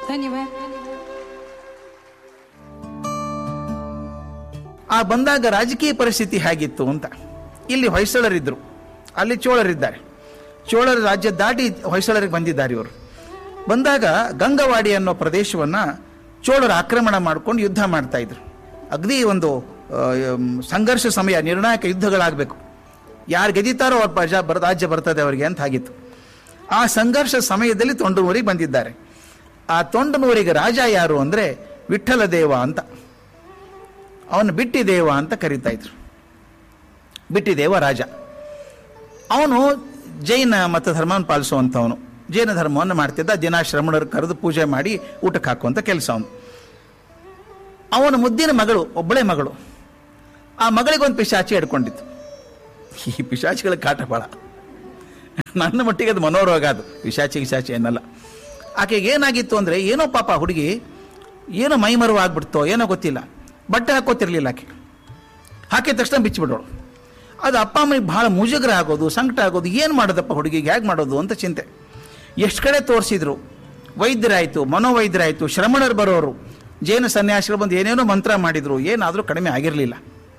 धन्यवाद ಆ ಬಂದಾಗ ರಾಜಕೀಯ ಪರಿಸ್ಥಿತಿ ಹೇಗಿತ್ತು ಅಂತ ಇಲ್ಲಿ ಹೊಯ್ಸಳರಿದ್ದರು ಅಲ್ಲಿ ಚೋಳರಿದ್ದಾರೆ ಚೋಳರ ರಾಜ್ಯ ದಾಟಿ ಹೊಯ್ಸಳರಿಗೆ ಬಂದಿದ್ದಾರೆ ಇವರು ಬಂದಾಗ ಗಂಗವಾಡಿ ಅನ್ನೋ ಪ್ರದೇಶವನ್ನು ಚೋಳರು ಆಕ್ರಮಣ ಮಾಡ್ಕೊಂಡು ಯುದ್ಧ ಮಾಡ್ತಾ ಇದ್ರು ಅಗದಿ ಒಂದು ಆ, ಮ್, ಸಂಘರ್ಷ ಸಮಯ ನಿರ್ಣಾಯಕ ಯುದ್ಧಗಳಾಗಬೇಕು ಯಾರು ಗೆದಿತಾರೋ ಅವ್ರ ಪ್ರಜಾ ಬರ ರಾಜ್ಯ ಬರ್ತದೆ ಅವರಿಗೆ ಅಂತ ಆಗಿತ್ತು ಆ ಸಂಘರ್ಷ ಸಮಯದಲ್ಲಿ ತೊಂಡನೂರಿಗೆ ಬಂದಿದ್ದಾರೆ ಆ ತೊಂಡನೂರಿಗೆ ರಾಜ ಯಾರು ಅಂದರೆ ವಿಠ್ಠಲ ದೇವ ಅಂತ ಅವನು ಬಿಟ್ಟಿದೇವ ಅಂತ ಕರೀತಾ ಇದ್ರು ಬಿಟ್ಟಿದೇವ ರಾಜ ಅವನು ಜೈನ ಮತ ಧರ್ಮವನ್ನು ಪಾಲಿಸುವಂಥವನು ಜೈನ ಧರ್ಮವನ್ನು ಮಾಡ್ತಿದ್ದ ದಿನ ಶ್ರಮಣರು ಕರೆದು ಪೂಜೆ ಮಾಡಿ ಊಟಕ್ಕೆ ಹಾಕುವಂಥ ಕೆಲಸ ಅವನು ಅವನ ಮುದ್ದಿನ ಮಗಳು ಒಬ್ಬಳೇ ಮಗಳು ಆ ಮಗಳಿಗೊಂದು ಪಿಶಾಚಿ ಹಿಡ್ಕೊಂಡಿತ್ತು ಈ ಪಿಶಾಚಿಗಳ ಕಾಟ ಭಾಳ ನನ್ನ ಮಟ್ಟಿಗೆ ಅದು ಮನೋರೋಗ ಅದು ಪಿಶಾಚಿ ಗಿಶಾಚಿ ಏನಲ್ಲ ಆಕೆಗೆ ಏನಾಗಿತ್ತು ಅಂದರೆ ಏನೋ ಪಾಪ ಹುಡುಗಿ ಏನೋ ಮೈಮರವು ಆಗ್ಬಿಡ್ತೋ ಏನೋ ಗೊತ್ತಿಲ್ಲ ಬಟ್ಟೆ ಹಾಕೋತಿರ್ಲಿಲ್ಲ ಆಕೆ ಹಾಕಿದ ತಕ್ಷಣ ಬಿಚ್ಚಿಬಿಡೋಳು ಅದು ಅಪ್ಪ ಅಮ್ಮನಿಗೆ ಭಾಳ ಮುಜುಗರ ಆಗೋದು ಸಂಕಟ ಆಗೋದು ಏನು ಮಾಡೋದಪ್ಪ ಹುಡುಗಿಗೆ ಹೇಗೆ ಮಾಡೋದು ಅಂತ ಚಿಂತೆ ಎಷ್ಟು ಕಡೆ ತೋರಿಸಿದ್ರು ವೈದ್ಯರಾಯಿತು ಮನೋವೈದ್ಯರಾಯಿತು ಶ್ರಮಣರು ಬರೋರು ಜೈನ ಸನ್ಯಾಸಿಗಳು ಬಂದು ಏನೇನೋ ಮಂತ್ರ ಮಾಡಿದ್ರು ಏನಾದರೂ ಕಡಿಮೆ ಆಗಿರಲಿಲ್ಲ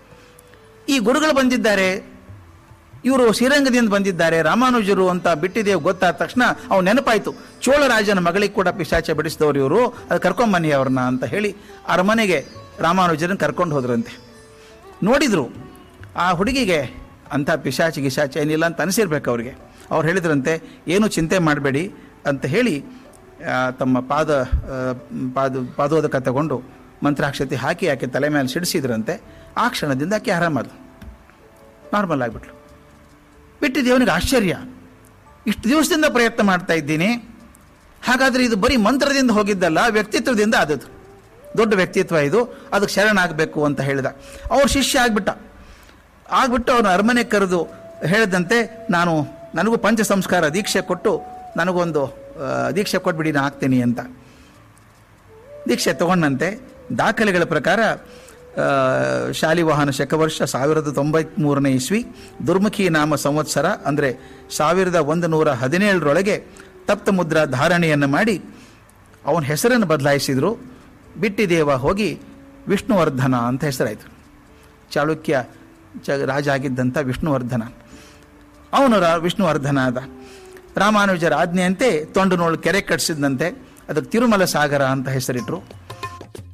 ಈ ಗುರುಗಳು ಬಂದಿದ್ದಾರೆ ಇವರು ಶ್ರೀರಂಗದಿಂದ ಬಂದಿದ್ದಾರೆ ರಾಮಾನುಜರು ಅಂತ ಬಿಟ್ಟಿದ್ದೇವೆ ಗೊತ್ತಾದ ತಕ್ಷಣ ಅವ್ನು ನೆನಪಾಯ್ತು ಚೋಳರಾಜನ ಮಗಳಿಗೆ ಕೂಡ ಪಿಶಾಚ ಬಿಡಿಸಿದವರು ಇವರು ಅದು ಕರ್ಕೊಂಬನ್ನಿ ಅವ್ರನ್ನ ಅಂತ ಹೇಳಿ ಅರಮನೆಗೆ ರಾಮಾನುಜರನ್ನ ಕರ್ಕೊಂಡು ಹೋದ್ರಂತೆ ನೋಡಿದ್ರು ಆ ಹುಡುಗಿಗೆ ಅಂಥ ಪಿಶಾಚಿ ಗಿಶಾಚಿ ಏನಿಲ್ಲ ಅಂತ ಅನಿಸಿರ್ಬೇಕು ಅವ್ರಿಗೆ ಅವ್ರು ಹೇಳಿದ್ರಂತೆ ಏನು ಚಿಂತೆ ಮಾಡಬೇಡಿ ಅಂತ ಹೇಳಿ ಆ, ತಮ್ಮ ಪಾದ ಆ, ಪಾದ ಪಾದೋದಕ ತಗೊಂಡು ಮಂತ್ರಾಕ್ಷತೆ ಹಾಕಿ ಆಕೆ ತಲೆ ಮೇಲೆ ಸಿಡಿಸಿದ್ರಂತೆ ಆ ಕ್ಷಣದಿಂದ ಆಕೆ ಆರಾಮಾದ್ಲು ನಾರ್ಮಲ್ ಆಗಿಬಿಟ್ಲು ಬಿಟ್ಟಿದ್ದೆ ಅವನಿಗೆ ಆಶ್ಚರ್ಯ ಇಷ್ಟು ದಿವಸದಿಂದ ಪ್ರಯತ್ನ ಮಾಡ್ತಾ ಇದ್ದೀನಿ ಹಾಗಾದರೆ ಇದು ಬರೀ ಮಂತ್ರದಿಂದ ಹೋಗಿದ್ದಲ್ಲ ವ್ಯಕ್ತಿತ್ವದಿಂದ ಆದದ್ದು ದೊಡ್ಡ ವ್ಯಕ್ತಿತ್ವ ಇದು ಅದಕ್ಕೆ ಶರಣಾಗಬೇಕು ಅಂತ ಹೇಳಿದ ಅವ್ರ ಶಿಷ್ಯ ಆಗ್ಬಿಟ್ಟ ಆಗ್ಬಿಟ್ಟು ಅವನು ಅರಮನೆ ಕರೆದು ಹೇಳಿದಂತೆ ನಾನು ನನಗೂ ಪಂಚ ಸಂಸ್ಕಾರ ದೀಕ್ಷೆ ಕೊಟ್ಟು ನನಗೊಂದು ಆ, ದೀಕ್ಷೆ ಕೊಟ್ಬಿಡಿ ನಾನು ಆಗ್ತೀನಿ ಅಂತ ದೀಕ್ಷೆ ತಗೊಂಡಂತೆ ದಾಖಲೆಗಳ ಪ್ರಕಾರ ಆ, ಶಾಲಿವಾಹನ ಶಕವರ್ಷ ಸಾವಿರದ ತೊಂಬತ್ಮೂರನೇ ಇಸ್ವಿ ದುರ್ಮುಖಿ ನಾಮ ಸಂವತ್ಸರ ಅಂದರೆ ಸಾವಿರದ ಒಂದು ನೂರ ಹದಿನೇಳರೊಳಗೆ ತಪ್ತ ಮುದ್ರಾ ಧಾರಣೆಯನ್ನು ಮಾಡಿ ಅವನ ಹೆಸರನ್ನು ಬದಲಾಯಿಸಿದರು ಬಿಟ್ಟಿದೇವ ಹೋಗಿ ವಿಷ್ಣುವರ್ಧನ ಅಂತ ಹೆಸರಾಯಿತು ಚಾಳುಕ್ಯ ಚ ರಾಜ ಆಗಿದ್ದಂಥ ವಿಷ್ಣುವರ್ಧನ ಅವನು ರಾ ವಿಷ್ಣುವರ್ಧನ ಆದ ರಾಮಾನುಜರ ಆಜ್ಞೆಯಂತೆ ತೊಂಡನೋಳು ಕೆರೆ ಕಟ್ಟಿಸಿದಂತೆ ಅದಕ್ಕೆ ತಿರುಮಲ ಸಾಗರ ಅಂತ ಹೆಸರಿಟ್ಟರು